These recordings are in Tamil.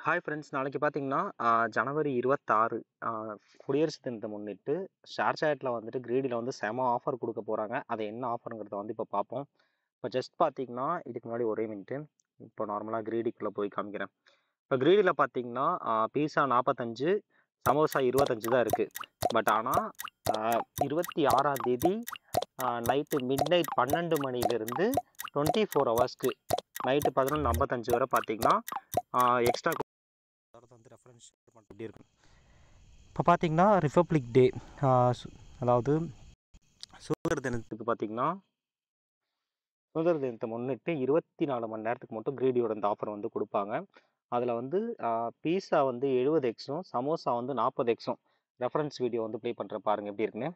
ஹாய் ஃப்ரெண்ட்ஸ் நாளைக்கு பார்த்தீங்கன்னா ஜனவரி இருபத்தாறு குடியரசு தினத்தை முன்னிட்டு ஷேர் சேட்டில் வந்துட்டு கிரீடியில் வந்து செம ஆஃபர் கொடுக்க போகிறாங்க அது என்ன ஆஃபருங்கிறத வந்து இப்போ பார்ப்போம் இப்போ ஜஸ்ட் பார்த்தீங்கன்னா இதுக்கு முன்னாடி ஒரே மினிட்டு இப்போ நார்மலாக கிரீடிக்குள்ளே போய் காமிக்கிறேன் இப்போ கிரீடியில் பார்த்தீங்கன்னா பீஸா நாற்பத்தஞ்சு சமோசா இருபத்தஞ்சு தான் இருக்குது பட் ஆனால் இருபத்தி ஆறாம் தேதி நைட்டு மிட் நைட் பன்னெண்டு மணிலேருந்து டுவெண்ட்டி ஃபோர் ஹவர்ஸ்க்கு நைட்டு பதினொன்று ஐம்பத்தஞ்சு வரை பார்த்தீங்கன்னா எக்ஸ்ட்ரா வந்து ரெஃபரன்ஸ் பண்ணுறது எப்படி இருக்கும் இப்போ பார்த்தீங்கன்னா ரிப்பப்ளிக் டே அதாவது சுதந்திர தினத்துக்கு பார்த்தீங்கன்னா சுதந்திர தினத்தை முன்னிட்டு இருபத்தி நாலு மணி நேரத்துக்கு மட்டும் கிரீடியோட இந்த ஆஃபர் வந்து கொடுப்பாங்க அதில் வந்து பீஸா வந்து எழுபது எக்ஸும் சமோசா வந்து நாற்பது எக்ஸும் ரெஃபரன்ஸ் வீடியோ வந்து ப்ளே பண்ணுற பாருங்கள் எப்படி இருக்குன்னு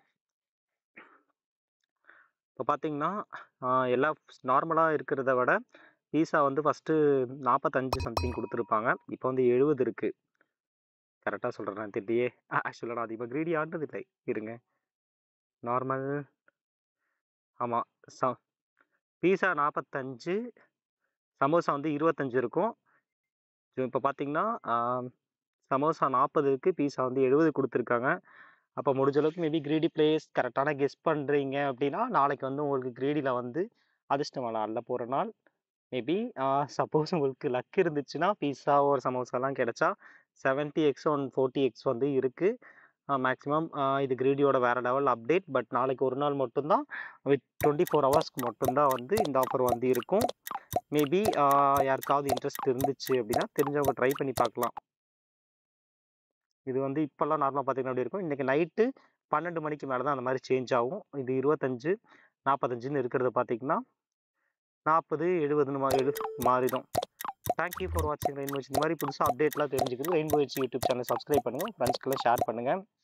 இப்போ பார்த்தீங்கன்னா எல்லா நார்மலாக இருக்கிறத விட பீஸா வந்து ஃபஸ்ட்டு நாற்பத்தஞ்சு சம்திங் கொடுத்துருப்பாங்க இப்போ வந்து எழுபது இருக்குது கரெக்டாக சொல்கிறேன் தெரியலையே ஆக்சுவலாக நான் அதிகமாக கிரீடி ஆனது இல்லை இருங்க நார்மல் ஆமாம் ச பீஸா நாற்பத்தஞ்சு சமோசா வந்து இருபத்தஞ்சு இருக்கும் இப்போ பார்த்தீங்கன்னா சமோசா நாற்பது இருக்குது பீஸா வந்து எழுபது கொடுத்துருக்காங்க அப்போ முடிஞ்ச அளவுக்கு மேபி கிரீடி பிளேஸ் கரெக்டான கெஸ் பண்ணுறீங்க அப்படின்னா நாளைக்கு வந்து உங்களுக்கு கிரீடியில் வந்து அதிர்ஷ்டம் அல்ல போகிற நாள் மேபி சப்போஸ் உங்களுக்கு லக் இருந்துச்சுன்னா பீஸா ஒரு சமோசாலாம் கிடைச்சா seventy X one forty X வந்து இருக்குது மேக்ஸிமம் இது கிரீடியோட வேறு லெவல் அப்டேட் பட் நாளைக்கு ஒரு நாள் மட்டும்தான் வித் டுவெண்ட்டி ஃபோர் ஹவர்ஸ்க்கு மட்டும்தான் வந்து இந்த ஆஃபர் வந்து இருக்கும் மேபி யாருக்காவது இன்ட்ரெஸ்ட் இருந்துச்சு அப்படின்னா தெரிஞ்சவங்க ட்ரை பண்ணி பார்க்கலாம் இது வந்து இப்போல்லாம் நார்மலாக பார்த்தீங்கன்னா அப்படி இருக்கும் இன்றைக்கி நைட்டு பன்னெண்டு மணிக்கு மேலே தான் அந்த மாதிரி சேஞ்ச் ஆகும் இது இருபத்தஞ்சு நாற்பத்தஞ்சுன்னு இருக்கிறத பார்த்தீங்கன்னா நாற்பது எழுபதுன்னு மா எழு மாறிடும் தேங்க்யூ ஃபார் வாட்சிங் ரெயின்போ இந்த மாதிரி புதுசாக அப்டேட்லாம் தெரிஞ்சுக்கிறது ரெயின்போ யூடியூப் சேனல் சப்ஸ்கிரைப் பண்ணுங்கள் ஃப்ரெண்ட்ஸ்க்கெல்லாம் ஷேர் பண்ணுங்கள்